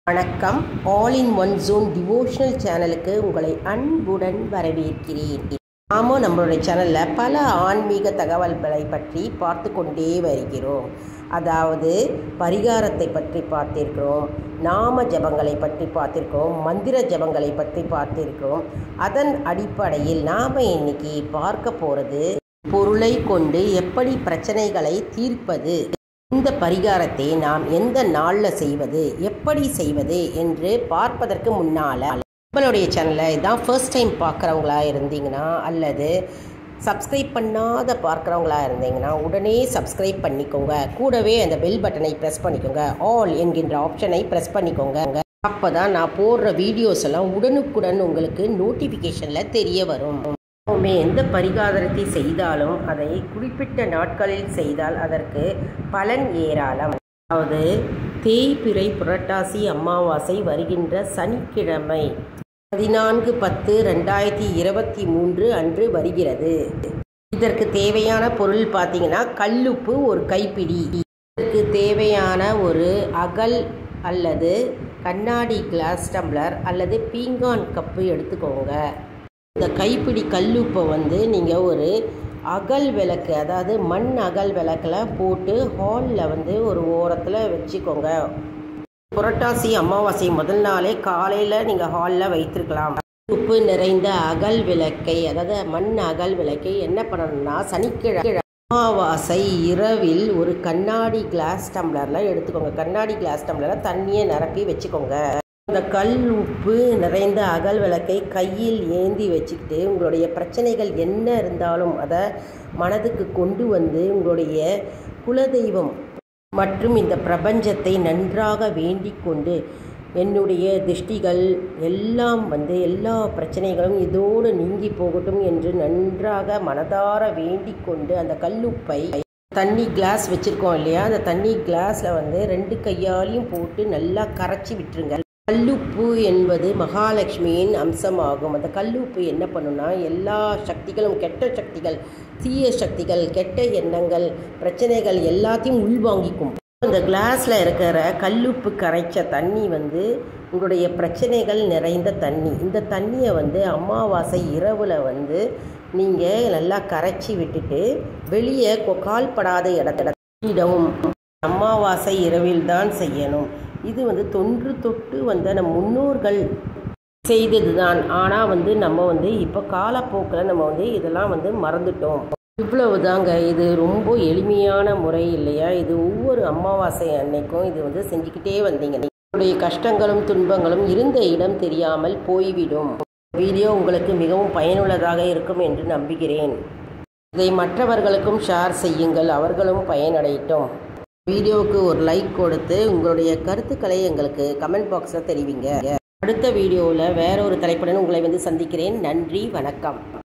வணக்கம் all in one zone devotional சேனலுக்கு உங்களை அன்புடன் வரவேற்கிறேன் நாமும் நம்மளுடைய சேனலில் பல ஆன்மீக தகவல்களை பற்றி பார்த்து கொண்டே வருகிறோம் அதாவது பரிகாரத்தை பற்றி பார்த்திருக்கிறோம் நாம ஜபங்களை பற்றி பார்த்திருக்கிறோம் மந்திர ஜபங்களை பற்றி பார்த்திருக்கிறோம் அதன் அடிப்படையில் நாம் இன்னைக்கு பார்க்க போகிறது பொருளை கொண்டு எப்படி பிரச்சனைகளை தீர்ப்பது இந்த பரிகாரத்தை நாம் எந்த நாளில் செய்வது எப்படி செய்வது என்று பார்ப்பதற்கு முன்னால் நம்மளுடைய சேனலை இதான் ஃபர்ஸ்ட் டைம் பார்க்குறவங்களா இருந்தீங்கன்னா அல்லது சப்ஸ்கிரைப் பண்ணாத பார்க்குறவங்களா இருந்தீங்கன்னா உடனே சப்ஸ்கிரைப் பண்ணிக்கோங்க கூடவே அந்த பெல் பட்டனை ப்ரெஸ் பண்ணிக்கோங்க ஆல் என்கின்ற ஆப்ஷனை ப்ரெஸ் பண்ணிக்கோங்க அப்போ தான் நான் போடுற வீடியோஸ் எல்லாம் உடனுக்குடன் உங்களுக்கு நோட்டிஃபிகேஷனில் தெரிய வரும் எப்பவுமே எந்த பரிகாரத்தை செய்தாலும் அதை குறிப்பிட்ட நாட்களில் செய்தால் அதற்கு பலன் ஏராளம் அதாவது தேய்பிறை புரட்டாசி அமாவாசை வருகின்ற சனிக்கிழமை பதினான்கு பத்து ரெண்டாயிரத்தி இருபத்தி மூன்று அன்று வருகிறது இதற்கு தேவையான பொருள் பார்த்தீங்கன்னா கல்லுப்பு ஒரு கைப்பிடி இதற்கு தேவையான ஒரு அகல் அல்லது கண்ணாடி கிளாஸ் டம்ளர் அல்லது பீங்கான் கப்பு எடுத்துக்கோங்க இந்த கைப்பிடி கல்லுப்பை வந்து நீங்கள் ஒரு அகல் விளக்கு அதாவது மண் அகல் விளக்கில் போட்டு ஹாலில் வந்து ஒரு ஓரத்தில் வச்சுக்கோங்க புரட்டாசி அமாவாசை முதல் நாளே காலையில் நீங்கள் ஹாலில் வைத்திருக்கலாம் உப்பு நிறைந்த அகல் விளக்கை அதாவது மண் அகல் விளக்கை என்ன பண்ணணும்னா சனிக்கிழமை அமாவாசை இரவில் ஒரு கண்ணாடி கிளாஸ் டம்ளரில் எடுத்துக்கோங்க கண்ணாடி கிளாஸ் டம்ளரில் தண்ணியை நிரப்பி வச்சுக்கோங்க அந்த கல் உப்பு நிறைந்த அகல் விளக்கை கையில் ஏந்தி வச்சுக்கிட்டு உங்களுடைய பிரச்சனைகள் என்ன இருந்தாலும் அதை மனதுக்கு கொண்டு வந்து உங்களுடைய குலதெய்வம் மற்றும் இந்த பிரபஞ்சத்தை நன்றாக வேண்டிக் கொண்டு என்னுடைய திருஷ்டிகள் எல்லாம் வந்து எல்லா பிரச்சனைகளும் இதோடு நீங்கி போகட்டும் என்று நன்றாக மனதார வேண்டிக் கொண்டு அந்த கல்லுப்பை தண்ணி கிளாஸ் வச்சுருக்கோம் இல்லையா அந்த தண்ணி கிளாஸில் வந்து ரெண்டு கையாலையும் போட்டு நல்லா கரைச்சி விட்டுருங்க கல்லுப்பு என்பது மகாலட்சுமியின் அம்சமாகும் அந்த கல்லுப்பு என்ன பண்ணுன்னா எல்லா சக்திகளும் கெட்ட சக்திகள் தீய சக்திகள் கெட்ட எண்ணங்கள் பிரச்சனைகள் எல்லாத்தையும் உள்வாங்கிக்கும் அந்த கிளாஸில் இருக்கிற கல்லுப்பு கரைச்ச தண்ணி வந்து உங்களுடைய பிரச்சனைகள் நிறைந்த தண்ணி இந்த தண்ணியை வந்து அமாவாசை இரவில் வந்து நீங்கள் நல்லா கரைச்சி விட்டுட்டு வெளியே கால்படாத இடத்துல இடமும் அமாவாசை இரவில் தான் செய்யணும் இது வந்து தொன்று தொட்டு வந்த நம் முன்னோர்கள் செய்தது தான் ஆனால் வந்து நம்ம வந்து இப்போ காலப்போக்கில் நம்ம வந்து இதெல்லாம் வந்து மறந்துட்டோம் இவ்வளவு தாங்க இது ரொம்ப எளிமையான முறை இல்லையா இது ஒவ்வொரு அமாவாசை அன்னைக்கும் இது வந்து செஞ்சுக்கிட்டே வந்தீங்க உங்களுடைய கஷ்டங்களும் துன்பங்களும் இருந்த இடம் தெரியாமல் போய்விடும் வீடியோ உங்களுக்கு மிகவும் பயனுள்ளதாக இருக்கும் என்று நம்புகிறேன் இதை மற்றவர்களுக்கும் ஷேர் செய்யுங்கள் அவர்களும் பயனடையட்டும் வீடியோவுக்கு ஒரு லைக் கொடுத்து உங்களுடைய கருத்துக்களை எங்களுக்கு கமெண்ட் பாக்ஸில் தெரிவிங்க அடுத்த வீடியோவில் வேற ஒரு தலைப்புடன் உங்களை வந்து சந்திக்கிறேன் நன்றி வணக்கம்